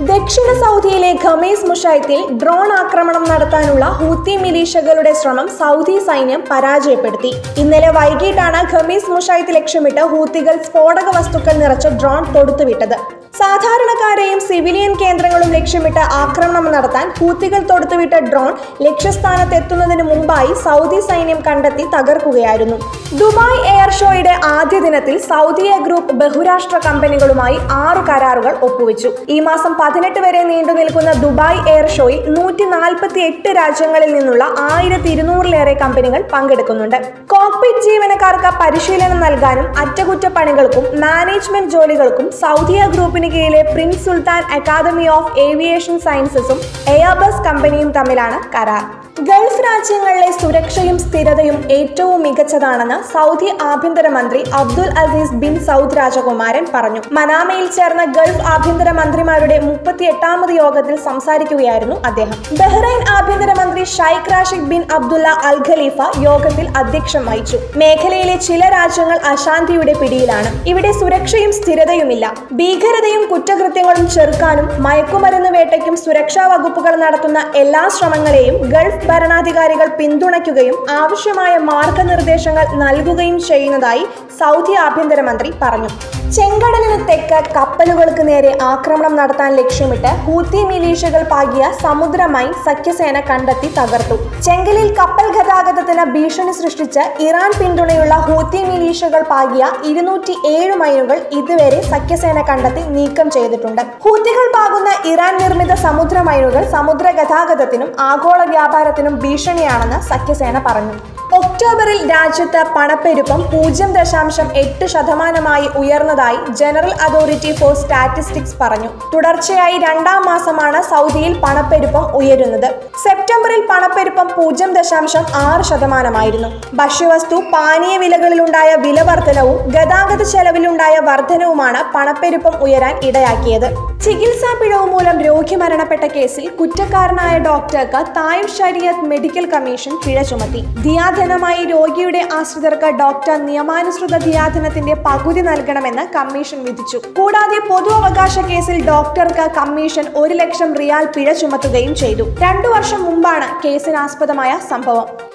ദക്ഷിണ സൗദിയിലെ ഖമീസ് മുഷൈത്തിൽ ഡ്രോൺ ആക്രമണം നടത്താനുള്ള ഹൂത്തി മിലീഷ്യകളുടെ ശ്രമം സൗദി സൈന്യം പരാജയപ്പെടുത്തി ഇന്നലെ വൈകിട്ടാണ് ഖമീസ് മുഷൈത്ത് ലക്ഷ്യമിട്ട് ഹൂത്തികൾ സ്ഫോടക വസ്തുക്കൾ നിറച്ച ഡ്രോൺ തൊടുത്തുവിട്ടത് സാധാരണക്കാരെയും സിവിലിയൻ കേന്ദ്രങ്ങളും ലക്ഷ്യമിട്ട് ആക്രമണം നടത്താൻ ഹൂത്തികൾ തൊടുത്തുവിട്ട ഡ്രോൺ ലക്ഷ്യസ്ഥാനത്ത് എത്തുന്നതിന് മുമ്പായി സൗദി സൈന്യം കണ്ടെത്തി തകർക്കുകയായിരുന്നു ദുബായ് എയർ ഷോയുടെ ആദ്യ ദിനത്തിൽ സൗദിയ ഗ്രൂപ്പ് ബഹുരാഷ്ട്ര കമ്പനികളുമായി ആറ് കരാറുകൾ ഒപ്പുവെച്ചു ഈ മാസം പതിനെട്ട് വരെ നീണ്ടു നിൽക്കുന്ന ദുബായ് എയർ ഷോയിൽ നൂറ്റി നാൽപ്പത്തി എട്ട് രാജ്യങ്ങളിൽ നിന്നുള്ള ആയിരത്തി ഇരുന്നൂറിലേറെ കമ്പനികൾ പങ്കെടുക്കുന്നുണ്ട് കോക്പിറ്റ് ജീവനക്കാർക്ക് പരിശീലനം നൽകാനും അറ്റകുറ്റപ്പണികൾക്കും മാനേജ്മെന്റ് ജോലികൾക്കും സൗദിയ ഗ്രൂപ്പിന് കീഴിലെ Prince Sultan Academy of Aviation സയൻസസും എയർബസ് കമ്പനിയും തമ്മിലാണ് കരാർ ഗൾഫ് രാജ്യങ്ങളിലെ സുരക്ഷയും സ്ഥിരതയും ഏറ്റവും മികച്ചതാണെന്ന് സൗദി ആഭ്യന്തരമന്ത്രി അബ്ദുൽ അസീസ് ബിൻ സൗദ് രാജകുമാരൻ പറഞ്ഞു മനാമയിൽ ചേർന്ന ഗൾഫ് ആഭ്യന്തര മന്ത്രിമാരുടെ മുപ്പത്തി എട്ടാമത് യോഗത്തിൽ സംസാരിക്കുകയായിരുന്നു അദ്ദേഹം ബഹ്റൈൻ ആഭ്യന്തരമന്ത്രി Sheikh Rashid bin Abdullah Al Khalifa യോഗത്തിൽ അധ്യക്ഷം വഹിച്ചു മേഖലയിലെ ചില രാജ്യങ്ങൾ അശാന്തിയുടെ പിടിയിലാണ് ഇവിടെ സുരക്ഷയും സ്ഥിരതയുമില്ല ഭീകരതയും കുറ്റകൃത്യങ്ങളും ചെറുക്കാനും മയക്കുമരുന്ന് വേട്ടയ്ക്കും സുരക്ഷാ വകുപ്പുകൾ നടത്തുന്ന എല്ലാ ശ്രമങ്ങളെയും ഗൾഫ് ഭരണാധികാരികൾ പിന്തുണയ്ക്കുകയും ആവശ്യമായ മാർഗനിർദ്ദേശങ്ങൾ നൽകുകയും ചെയ്യുന്നതായി സൗദി ആഭ്യന്തരമന്ത്രി പറഞ്ഞു ചെങ്കടലിന് തെക്ക് കപ്പലുകൾക്ക് നേരെ ആക്രമണം നടത്താൻ ലക്ഷ്യമിട്ട് ഹൂത്തി മിലീഷ്യകൾ പാകിയ സമുദ്ര മൈൻ സഖ്യസേന കണ്ടെത്തി തകർത്തു ചെങ്കലിൽ കപ്പൽ ഗതാഗതത്തിന് ഭീഷണി സൃഷ്ടിച്ച് ഇറാൻ പിന്തുണയുള്ള ഹൂത്തി മിലീഷ്യകൾ പാകിയ ഇരുന്നൂറ്റി ഏഴ് മൈനുകൾ ഇതുവരെ സഖ്യസേന കണ്ടെത്തി നീക്കം ചെയ്തിട്ടുണ്ട് ഹൂത്തികൾ പാകുന്ന ഇറാൻ നിർമ്മിത സമുദ്ര മൈനുകൾ സമുദ്ര ഗതാഗതത്തിനും ആഗോള വ്യാപാരത്തിനും ഭീഷണിയാണെന്ന് സഖ്യസേന പറഞ്ഞു ഒക്ടോബറിൽ രാജ്യത്ത് പണപ്പെരുപ്പം പൂജ്യം ദശാംശം എട്ട് ശതമാനമായി ഉയർന്നതായി ജനറൽ അതോറിറ്റി ഫോർ സ്റ്റാറ്റിസ്റ്റിക്സ് പറഞ്ഞു തുടർച്ചയായി രണ്ടാം മാസമാണ് സൗദിയിൽ പണപ്പെരുപ്പം ഉയരുന്നത് സെപ്റ്റംബറിൽ പണപ്പെരുപ്പം പൂജ്യം ദശാംശം ആറ് ശതമാനമായിരുന്നു ഭക്ഷ്യവസ്തു പാനീയ വിലകളിലുണ്ടായ വില വർധനവും ഗതാഗത ചെലവിലുണ്ടായ വർധനവുമാണ് പണപ്പെരുപ്പം ഉയരാൻ ഇടയാക്കിയത് ചികിത്സാ പിഴവ് മൂലം രോഗി മരണപ്പെട്ട കേസിൽ കുറ്റക്കാരനായ ഡോക്ടർക്ക് തായ് ഷരിയത്ത് മെഡിക്കൽ കമ്മീഷൻ പിഴ ചുമത്തി ദിയാധനമായി രോഗിയുടെ ആശ്രിതർക്ക് ഡോക്ടർ നിയമാനുസൃത ദിയാധനത്തിന്റെ പകുതി നൽകണമെന്ന് കമ്മീഷൻ വിധിച്ചു കൂടാതെ പൊതു അവകാശ കേസിൽ ഡോക്ടർക്ക് കമ്മീഷൻ ഒരു ലക്ഷം റിയാൽ പിഴ ചുമത്തുകയും ചെയ്തു രണ്ടു വർഷം മുമ്പാണ് കേസിനാസ്പദമായ സംഭവം